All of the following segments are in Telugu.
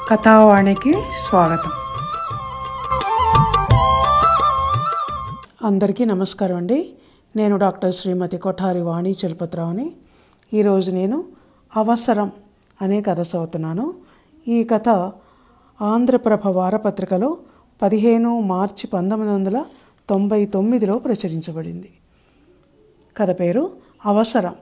కథావాణికి స్వాగతం అందరికీ నమస్కారం అండి నేను డాక్టర్ శ్రీమతి కొఠారి వాణి చలపతిరావుని ఈరోజు నేను అవసరం అనే కథ చదువుతున్నాను ఈ కథ ఆంధ్రప్రభ వారపత్రికలో పదిహేను మార్చి పంతొమ్మిది వందల తొంభై తొమ్మిదిలో ప్రచురించబడింది కథ పేరు అవసరం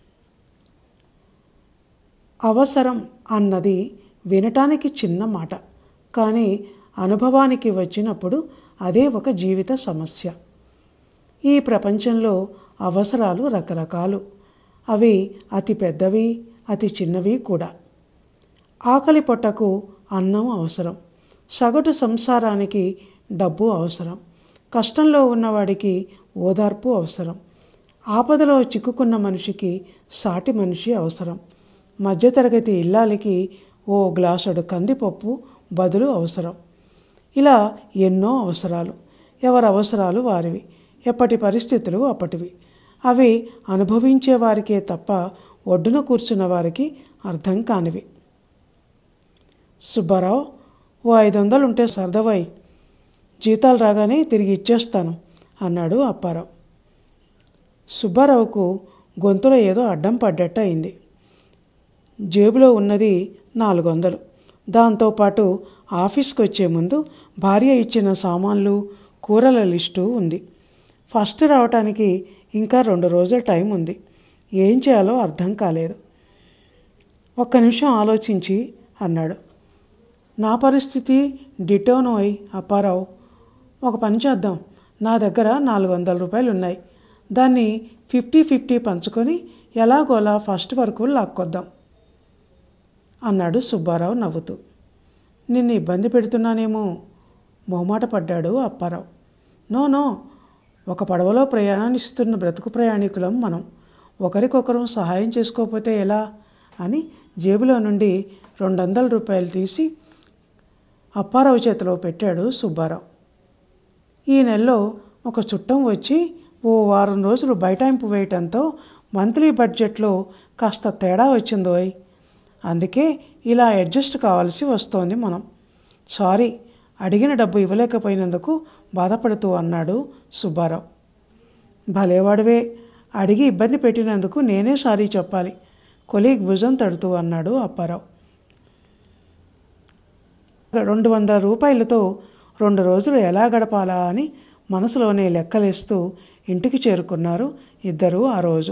అవసరం అన్నది వినటానికి చిన్న మాట కానీ అనుభవానికి వచ్చినప్పుడు అదే ఒక జీవిత సమస్య ఈ ప్రపంచంలో అవసరాలు రకరకాలు అవి అతి పెద్దవి అతి చిన్నవి కూడా ఆకలి పొట్టకు అన్నం అవసరం సగటు సంసారానికి డబ్బు అవసరం కష్టంలో ఉన్నవాడికి ఓదార్పు అవసరం ఆపదలో చిక్కుకున్న మనిషికి సాటి మనిషి అవసరం మధ్యతరగతి ఇల్లాలికి ఓ గ్లాసుడు కందిపప్పు బదులు అవసరం ఇలా ఎన్నో అవసరాలు ఎవరి అవసరాలు వారివి ఎప్పటి పరిస్థితులు అప్పటివి అవి అనుభవించే వారికే తప్ప ఒడ్డున కూర్చున్న వారికి అర్థం కానివి సుబ్బారావు ఓ ఐదు వందలు ఉంటే సర్దవాయి జీతాలు రాగానే తిరిగి ఇచ్చేస్తాను అన్నాడు అప్పారావు సుబ్బారావుకు గొంతులో ఏదో అడ్డం పడ్డట్టు అయింది జేబులో ఉన్నది నాలుగు వందలు దాంతోపాటు ఆఫీస్కి వచ్చే ముందు భార్య ఇచ్చిన సామాన్లు కూరల లిస్టు ఉంది ఫస్ట్ రావటానికి ఇంకా రెండు రోజుల టైం ఉంది ఏం చేయాలో అర్థం కాలేదు ఒక్క నిమిషం ఆలోచించి అన్నాడు నా పరిస్థితి డిటోనోయ్ అప్పారావు ఒక పని చేద్దాం నా దగ్గర నాలుగు వందల రూపాయలు ఉన్నాయి దాన్ని ఫిఫ్టీ ఫిఫ్టీ పంచుకొని ఎలాగోలా ఫస్ట్ వరకు లాక్కొద్దాం అన్నాడు సుబ్బారావు నవ్వుతూ నిన్ను ఇబ్బంది పెడుతున్నానేమో మొహమాట పడ్డాడు అప్పారావు నో నో ఒక పడవలో ప్రయాణిస్తున్న బ్రతుకు ప్రయాణికులం మనం ఒకరికొకరం సహాయం చేసుకోకపోతే ఎలా అని జేబులో నుండి రెండు వందల రూపాయలు తీసి అప్పారావు చేతిలో పెట్టాడు సుబ్బారావు ఈ నెలలో ఒక చుట్టం వచ్చి ఓ వారం రోజులు బైటాయింపు వేయటంతో మంత్లీ బడ్జెట్లో కాస్త తేడా వచ్చిందోయ్ అందుకే ఇలా అడ్జస్ట్ కావాల్సి వస్తోంది మనం సారీ అడిగిన డబ్బు ఇవ్వలేకపోయినందుకు బాధపడుతూ అన్నాడు సుబ్బారావు భలేవాడివే అడిగి ఇబ్బంది పెట్టినందుకు నేనే సారీ చెప్పాలి కొలీగ్ భుజం తడుతూ అన్నాడు అప్పారావు రెండు వందల రూపాయలతో రెండు రోజులు ఎలా గడపాలా అని మనసులోనే లెక్కలేస్తూ ఇంటికి చేరుకున్నారు ఇద్దరూ ఆ రోజు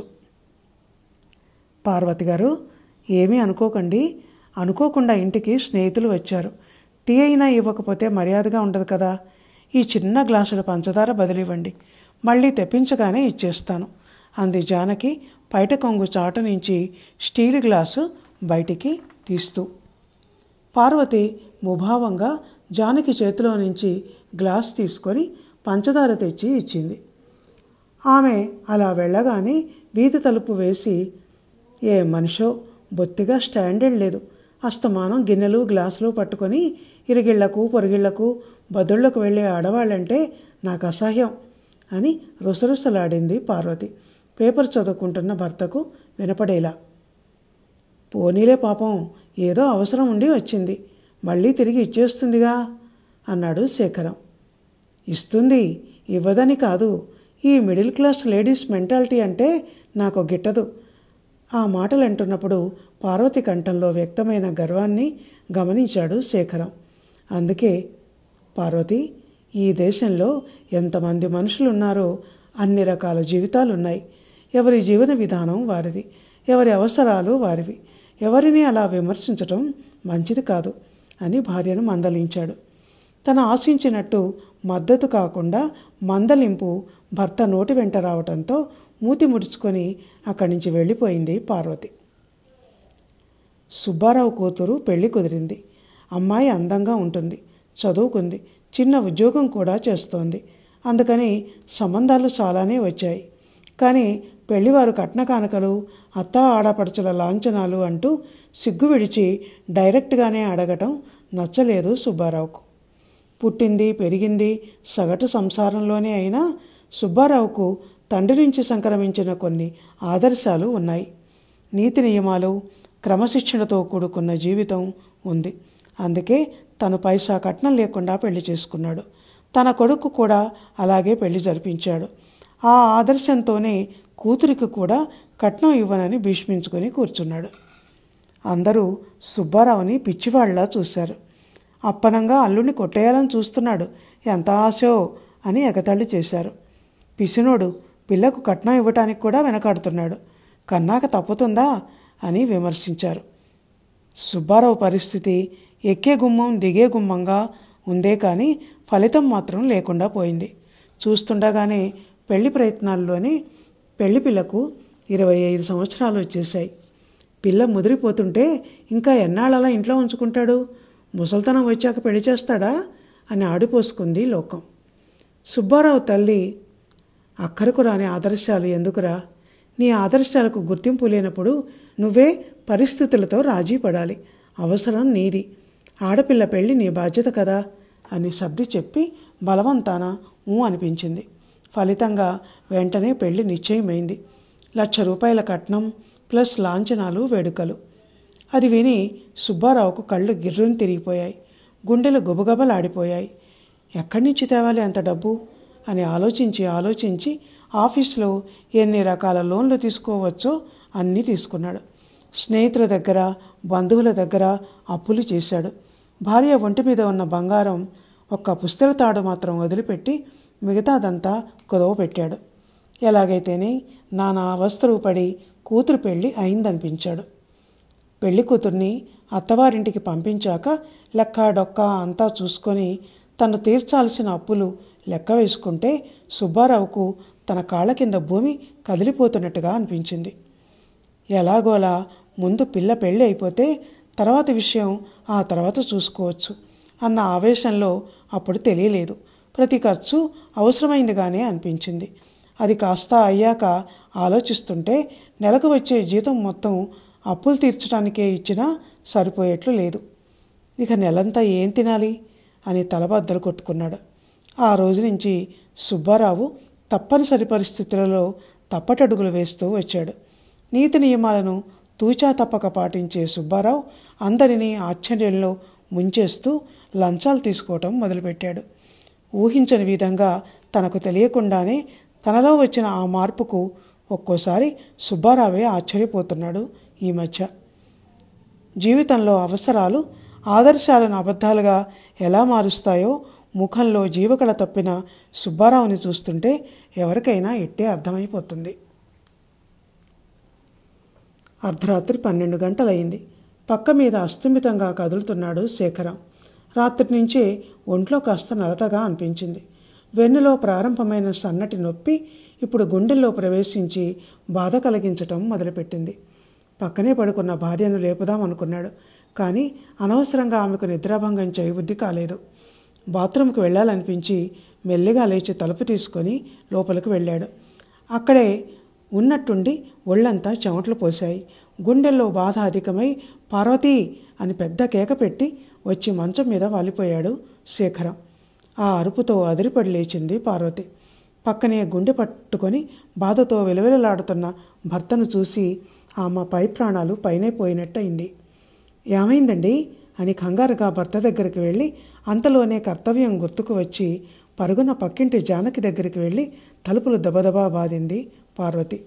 పార్వతి గారు ఏమీ అనుకోకండి అనుకోకుండా ఇంటికి స్నేహితులు వచ్చారు టీ అయినా ఇవ్వకపోతే మర్యాదగా ఉండదు కదా ఈ చిన్న గ్లాసుల పంచదార బదిలివ్వండి మళ్ళీ తెప్పించగానే ఇచ్చేస్తాను అంది జానకి పైట కొంగు చాటు నుంచి స్టీల్ గ్లాసు బయటికి తీస్తూ పార్వతి ముభావంగా జానకి చేతిలో నుంచి గ్లాస్ తీసుకొని పంచదార తెచ్చి ఇచ్చింది ఆమె అలా వెళ్ళగానే వీధి తలుపు వేసి ఏ మనిషో బొత్తిగా స్టాండర్డ్ లేదు అస్తమానం గిన్నెలు గ్లాసులు పట్టుకొని ఇరిగిళ్లకు పొరిగిళ్లకు బదుళ్లకు వెళ్ళే ఆడవాళ్ళంటే నాకు అసహ్యం అని రుసరుసలాడింది పార్వతి పేపర్ చదువుకుంటున్న భర్తకు వినపడేలా పోనీలే పాపం ఏదో అవసరం ఉండి వచ్చింది మళ్ళీ తిరిగి ఇచ్చేస్తుందిగా అన్నాడు శేఖరం ఇస్తుంది ఇవ్వదని కాదు ఈ మిడిల్ క్లాస్ లేడీస్ మెంటాలిటీ అంటే నాకు గిట్టదు ఆ మాటలు అంటున్నప్పుడు పార్వతి కంఠంలో వ్యక్తమైన గర్వాన్ని గమనించాడు శేఖరం అందుకే పార్వతి ఈ దేశంలో ఎంతమంది మనుషులున్నారో అన్ని రకాల జీవితాలున్నాయి ఎవరి జీవన విధానం వారిది ఎవరి అవసరాలు వారివి ఎవరిని అలా విమర్శించటం మంచిది కాదు అని భార్యను మందలించాడు తను ఆశించినట్టు మద్దతు కాకుండా మందలింపు భర్త నోటి వెంట రావటంతో మూతి ముడుచుకొని అక్కడి నుంచి వెళ్ళిపోయింది పార్వతి సుబ్బారావు కూతురు పెళ్లి కుదిరింది అమ్మాయి అందంగా ఉంటుంది చదువుకుంది చిన్న ఉద్యోగం కూడా చేస్తోంది అందుకని సంబంధాలు చాలానే వచ్చాయి కానీ పెళ్లివారు కట్న కానుకలు అత్తా ఆడపడుచుల లాంఛనాలు అంటూ సిగ్గు విడిచి డైరెక్ట్గానే అడగటం నచ్చలేదు సుబ్బారావుకు పుట్టింది పెరిగింది సగటు సంసారంలోనే అయినా సుబ్బారావుకు తండ్రి నుంచి సంక్రమించిన కొన్ని ఆదర్శాలు ఉన్నాయి నీతి నియమాలు క్రమశిక్షణతో కూడుకున్న జీవితం ఉంది అందుకే తను పైసా కట్నం లేకుండా పెళ్లి చేసుకున్నాడు తన కొడుకు కూడా అలాగే పెళ్లి జరిపించాడు ఆ ఆదర్శంతోనే కూతురికి కూడా కట్నం ఇవ్వనని భీష్మించుకొని కూర్చున్నాడు అందరూ సుబ్బారావుని పిచ్చివాళ్లా చూశారు అప్పనంగా అల్లుని కొట్టేయాలని చూస్తున్నాడు ఎంత ఆశో అని ఎగతాళి చేశారు పిసినోడు పిల్లకు కట్నం ఇవ్వటానికి కూడా వెనకాడుతున్నాడు కన్నాక తప్పుతుందా అని విమర్శించారు సుబ్బారావు పరిస్థితి ఎక్కే గుమ్మం దిగే గుమ్మంగా ఉందే కానీ ఫలితం మాత్రం లేకుండా పోయింది చూస్తుండగానే పెళ్లి ప్రయత్నాల్లోనే పెళ్లి పిల్లకు ఇరవై ఐదు సంవత్సరాలు వచ్చేశాయి పిల్ల ముదిరిపోతుంటే ఇంకా ఎన్నాళ్ళలా ఇంట్లో ఉంచుకుంటాడు ముసల్తనం వచ్చాక పెళ్లి చేస్తాడా అని ఆడిపోసుకుంది లోకం సుబ్బారావు తల్లి అక్కరకు రాని ఆదర్శాలు ఎందుకురా నీ ఆదర్శాలకు గుర్తింపు లేనప్పుడు నువ్వే పరిస్థితులతో రాజీ పడాలి అవసరం నీది ఆడపిల్ల పెళ్లి నీ బాధ్యత కదా అని సర్ది చెప్పి బలవంతాన ఊ అనిపించింది ఫలితంగా వెంటనే పెళ్లి నిశ్చయమైంది లక్ష రూపాయల కట్నం ప్లస్ లాంఛనాలు వేడుకలు అది విని సుబ్బారావుకు కళ్ళు గిర్రుని తిరిగిపోయాయి గుండెలు గుబగబలాడిపోయాయి ఎక్కడి నుంచి తేవాలి అంత డబ్బు అని ఆలోచించి ఆలోచించి ఆఫీస్లో ఎన్ని రకాల లోన్లు తీసుకోవచ్చో అన్నీ తీసుకున్నాడు స్నేహితుల దగ్గర బంధువుల దగ్గర అప్పులు చేశాడు భార్య ఒంటి మీద ఉన్న బంగారం ఒక్క పుస్తల తాడు మాత్రం వదిలిపెట్టి మిగతాదంతా కుదవ పెట్టాడు ఎలాగైతేనే నానా అవస్థలు పడి కూతురు పెళ్లి అయిందనిపించాడు పెళ్లి కూతుర్ని అత్తవారింటికి పంపించాక లెక్క డొక్క అంతా చూసుకొని తను తీర్చాల్సిన అప్పులు లెక్క వేసుకుంటే సుబ్బారావుకు తన కాళ్ళ కింద భూమి కదిలిపోతున్నట్టుగా అనిపించింది ఎలాగోలా ముందు పిల్ల పెళ్ళి అయిపోతే తర్వాత విషయం ఆ తర్వాత చూసుకోవచ్చు అన్న ఆవేశంలో అప్పుడు తెలియలేదు ప్రతి ఖర్చు అవసరమైందిగానే అనిపించింది అది కాస్త అయ్యాక ఆలోచిస్తుంటే నెలకు వచ్చే జీతం మొత్తం అప్పులు తీర్చడానికే ఇచ్చినా సరిపోయేట్లు లేదు ఇక నెలంతా ఏం తినాలి అని తలబద్దలు కొట్టుకున్నాడు ఆ రోజు నుంచి సుబ్బారావు తప్పనిసరి పరిస్థితులలో తప్పటడుగులు వేస్తూ వచ్చాడు నీతి నియమాలను తూచా తప్పక పాటించే సుబ్బారావు అందరినీ ఆశ్చర్యంలో ముంచేస్తూ లంచాలు తీసుకోవటం మొదలుపెట్టాడు ఊహించని విధంగా తనకు తెలియకుండానే తనలో వచ్చిన ఆ మార్పుకు ఒక్కోసారి సుబ్బారావే ఆశ్చర్యపోతున్నాడు ఈ మధ్య జీవితంలో అవసరాలు ఆదర్శాలను అబద్ధాలుగా ఎలా మారుస్తాయో ముఖంలో జీవకళ తప్పిన సుబ్బారావుని చూస్తుంటే ఎవరికైనా ఇట్టే అర్థమైపోతుంది అర్ధరాత్రి పన్నెండు గంటలయింది పక్క మీద అస్తమితంగా కదులుతున్నాడు శేఖరం రాత్రి నుంచే ఒంట్లో కాస్త నలతగా అనిపించింది వెన్నులో ప్రారంభమైన సన్నటి నొప్పి ఇప్పుడు గుండెల్లో ప్రవేశించి బాధ కలిగించటం మొదలుపెట్టింది పక్కనే పడుకున్న భార్యను లేపుదాం అనుకున్నాడు కానీ అనవసరంగా ఆమెకు నిద్రాభంగం చేయబుద్ధి కాలేదు బాత్రూంకి వెళ్ళాలనిపించి మెల్లిగా లేచి తలుపు తీసుకొని లోపలికి వెళ్ళాడు అక్కడే ఉన్నట్టుండి ఒళ్ళంతా చెమటలు పోశాయి గుండెల్లో బాధ అధికమై పార్వతీ అని పెద్ద కేక పెట్టి వచ్చి మంచం మీద వాలిపోయాడు శేఖరం ఆ అరుపుతో అదిరిపడి లేచింది పార్వతి పక్కనే గుండె పట్టుకొని బాధతో విలవిలలాడుతున్న భర్తను చూసి ఆమె పై ప్రాణాలు పైనే పోయినట్టయింది ఏమైందండి అని కంగారుగా భర్త దగ్గరికి వెళ్ళి అంతలోనే కర్తవ్యం గుర్తుకు వచ్చి పరుగున పక్కింటి జానకి దగ్గరికి వెళ్ళి తలుపులు దబదబా బాదింది పార్వతి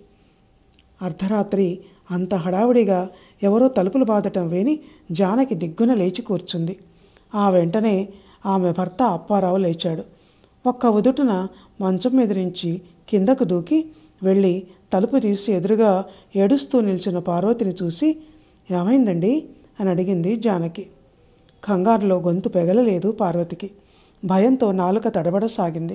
అర్ధరాత్రి అంత హడావుడిగా ఎవరో తలుపులు బాదటం విని జానకి దిగ్గున లేచి కూర్చుంది ఆ వెంటనే ఆమె భర్త అప్పారావు లేచాడు ఒక్క ఉదుటున మంచం మీద నుంచి కిందకు దూకి వెళ్ళి తలుపు తీసి ఎదురుగా ఏడుస్తూ నిల్చున్న పార్వతిని చూసి ఏమైందండి అని అడిగింది జానకి కంగారులో గొంతు పెగలలేదు పార్వతికి భయంతో నాలుక తడబడసాగింది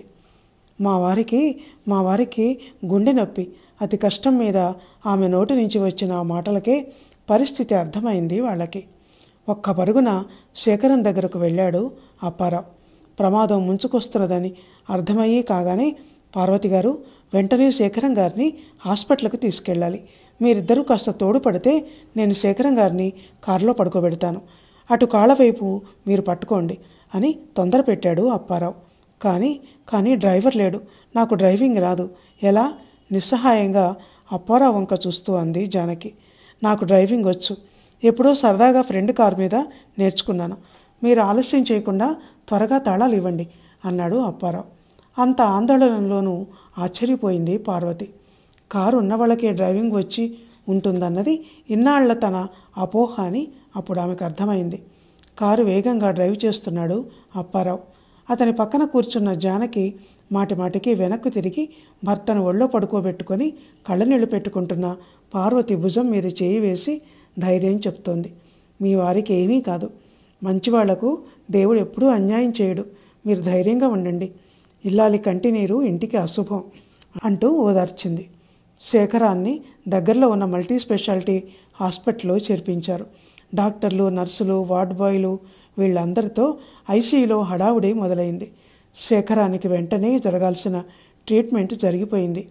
మా వారికి మా వారికి గుండె నొప్పి అతి కష్టం మీద ఆమె నోటి నుంచి వచ్చిన ఆ మాటలకే పరిస్థితి అర్థమైంది వాళ్ళకి ఒక్క పరుగున శేఖరం దగ్గరకు వెళ్ళాడు అప్పారావు ప్రమాదం ముంచుకొస్తున్నదని అర్థమయ్యి కాగానే పార్వతి గారు వెంటనే శేఖరం గారిని హాస్పిటల్కి తీసుకెళ్ళాలి మీరిద్దరూ కాస్త తోడు పడితే నేను శేఖరం గారిని కారులో పడుకోబెడతాను అటు కాళ్ళ వైపు మీరు పట్టుకోండి అని తొందర పెట్టాడు అప్పారావు కానీ కానీ డ్రైవర్ లేడు నాకు డ్రైవింగ్ రాదు ఎలా నిస్సహాయంగా అప్పారావు వంక చూస్తూ అంది జానకి నాకు డ్రైవింగ్ వచ్చు ఎప్పుడో సరదాగా ఫ్రెండ్ కారు మీద నేర్చుకున్నాను మీరు ఆలస్యం చేయకుండా త్వరగా తాళాలు ఇవ్వండి అన్నాడు అప్పారావు అంత ఆందోళనలోనూ ఆశ్చర్యపోయింది పార్వతి కారు ఉన్న వాళ్ళకే డ్రైవింగ్ వచ్చి ఉంటుందన్నది ఇన్నాళ్ల తన అపోహ అని అప్పుడు ఆమెకు అర్థమైంది కారు వేగంగా డ్రైవ్ చేస్తున్నాడు అప్పారావు అతని పక్కన కూర్చున్న జానకి మాటి మాటికి వెనక్కు తిరిగి భర్తను ఒళ్ళో పడుకోబెట్టుకొని కళ్ళనీళ్లు పెట్టుకుంటున్న పార్వతి భుజం మీద చేయి వేసి ధైర్యం చెప్తోంది మీ వారికి ఏమీ కాదు మంచివాళ్లకు దేవుడు ఎప్పుడూ అన్యాయం చేయడు మీరు ధైర్యంగా ఉండండి ఇల్లాలి కంటి నీరు ఇంటికి అశుభం అంటూ ఓదార్చింది శేఖరాన్ని దగ్గరలో ఉన్న మల్టీ స్పెషాలిటీ హాస్పిటల్లో చేర్పించారు డాక్టర్లు నర్సులు వార్డ్ బాయ్లు వీళ్ళందరితో ఐసీయూలో హడావుడి మొదలైంది శేఖరానికి వెంటనే జరగాల్సిన ట్రీట్మెంట్ జరిగిపోయింది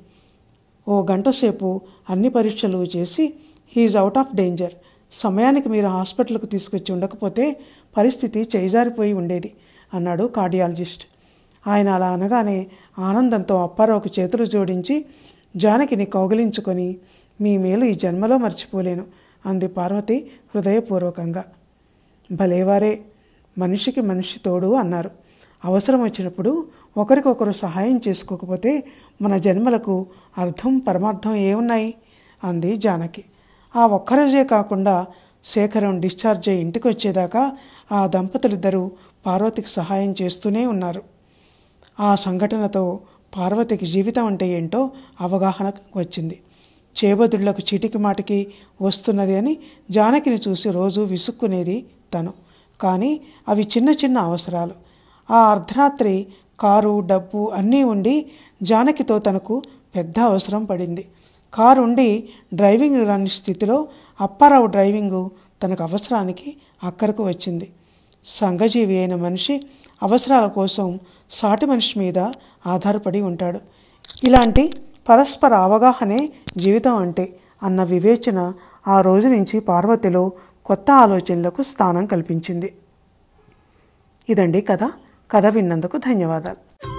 ఓ గంట సేపు అన్ని పరీక్షలు చేసి హీఈస్ అవుట్ ఆఫ్ డేంజర్ సమయానికి మీరు హాస్పిటల్కు తీసుకొచ్చి ఉండకపోతే పరిస్థితి చేజారిపోయి ఉండేది అన్నాడు కార్డియాలజిస్ట్ ఆయన అలా అనగానే ఆనందంతో అప్పారావుకి చేతులు జోడించి జానకిని కౌగిలించుకొని మీ మేలు ఈ జన్మలో మర్చిపోలేను అంది పార్వతి హృదయపూర్వకంగా భలేవారే మనిషికి మనిషి తోడు అన్నారు అవసరం వచ్చినప్పుడు ఒకరికొకరు సహాయం చేసుకోకపోతే మన జన్మలకు అర్థం పరమార్థం ఏమున్నాయి అంది జానకి ఆ ఒక్కరోజే కాకుండా శేఖరం డిశ్చార్జ్ అయ్యి ఇంటికి వచ్చేదాకా ఆ దంపతులిద్దరూ పార్వతికి సహాయం చేస్తూనే ఉన్నారు ఆ సంఘటనతో పార్వతికి జీవితం అంటే ఏంటో అవగాహన వచ్చింది చేబదుళ్లకు చీటికి మాటికి వస్తున్నది అని జానకిని చూసి రోజు విసుక్కునేది తను కానీ అవి చిన్న చిన్న అవసరాలు ఆ అర్ధరాత్రి కారు డబ్బు అన్నీ ఉండి జానకితో తనకు పెద్ద అవసరం పడింది కారు ఉండి డ్రైవింగ్ రాని స్థితిలో అప్పారావు డ్రైవింగు తనకు అవసరానికి అక్కరకు వచ్చింది సంఘజీవి అయిన మనిషి అవసరాల కోసం సాటి మనిషి మీద ఆధారపడి ఉంటాడు ఇలాంటి పరస్పర అవగాహనే జీవితం అంటే అన్న వివేచన ఆ రోజు నుంచి పార్వతిలో కొత్త ఆలోచనలకు స్థానం కల్పించింది ఇదండి కథ కథ విన్నందుకు ధన్యవాదాలు